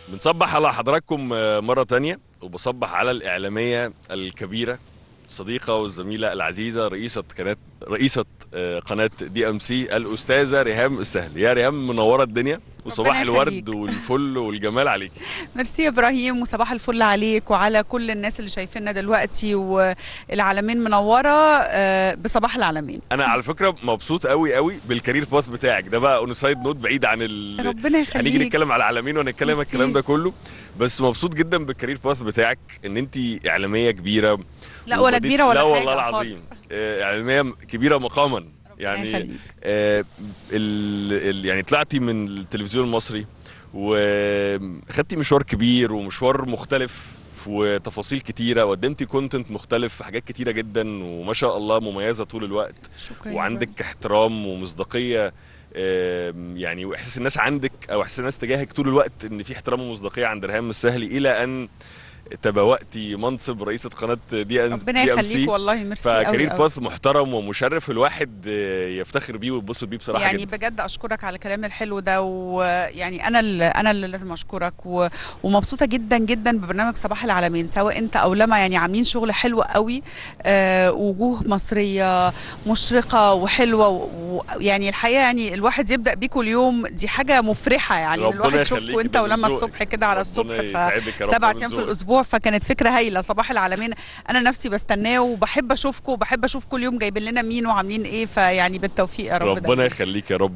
بنصبح على حضراتكم مرة تانية وبصبح على الإعلامية الكبيرة الصديقة والزميلة العزيزة رئيسة قناة رئيسة آه، قناة دي ام سي الأستاذة ريهام السهل يا ريهام منورة الدنيا وصباح ربنا الورد يخليك. والفل والجمال عليك ميرسي يا ابراهيم وصباح الفل عليك وعلى كل الناس اللي شايفيننا دلوقتي والعالمين منوره آه، بصباح العالمين أنا على فكرة مبسوط قوي قوي بالكارير باث بتاعك ده بقى اون سايد نوت بعيد عن ال... ربنا هنيجي يخليك نتكلم على العالمين وهنتكلم ميرسي. الكلام ده كله بس مبسوط جدا بالكارير باث بتاعك ان انت اعلاميه كبيره لا ولا وبديت- كبيره ولا لا حاجه والله العظيم خالص. آه، اعلاميه كبيره مقاما يعني يخليك. آه ال ال يعني طلعتي من التلفزيون المصري وخدتي مشوار كبير ومشوار مختلف وتفاصيل كتيره وقدمتي كونتنت مختلف في حاجات كتيره جدا وما شاء الله مميزه طول الوقت شكرا يا وعندك احترام ومصداقيه آم، يعني واحساس الناس عندك او احساس الناس تجاهك طول الوقت ان في احترام ومصداقيه عند ريهام السهلي الى ان تبوأتي منصب رئيسة قناة دي ان ربنا دي ام يخليك سي والله ميرسي قوي فكارير قوي. باث محترم ومشرف الواحد آه، يفتخر بيه ويتبسط بيه بصراحة يعني جدا بجد اشكرك على الكلام الحلو ده ويعني انا اللي انا اللي لازم اشكرك و... ومبسوطه جدا جدا ببرنامج صباح العالمين سواء انت او لما يعني عاملين شغل حلو قوي آه وجوه مصريه مشرقه وحلوه ويعني و... الحقيقه يعني الواحد يبدا بيكم اليوم دي حاجه مفرحه يعني ربنا الواحد يخليك يشوفكم انت ده من ولما ذوقك. الصبح كده على ربنا الصبح ف... يسعدك يا رب، سبعة من ايام في ذوقك. الاسبوع فكانت فكره هايله صباح العالمين انا نفسي بستناه وبحب اشوفكم وبحب اشوف كل يوم جايبين لنا مين وعاملين ايه فيعني بالتوفيق يا رب ربنا دايماً. يخليك يا رب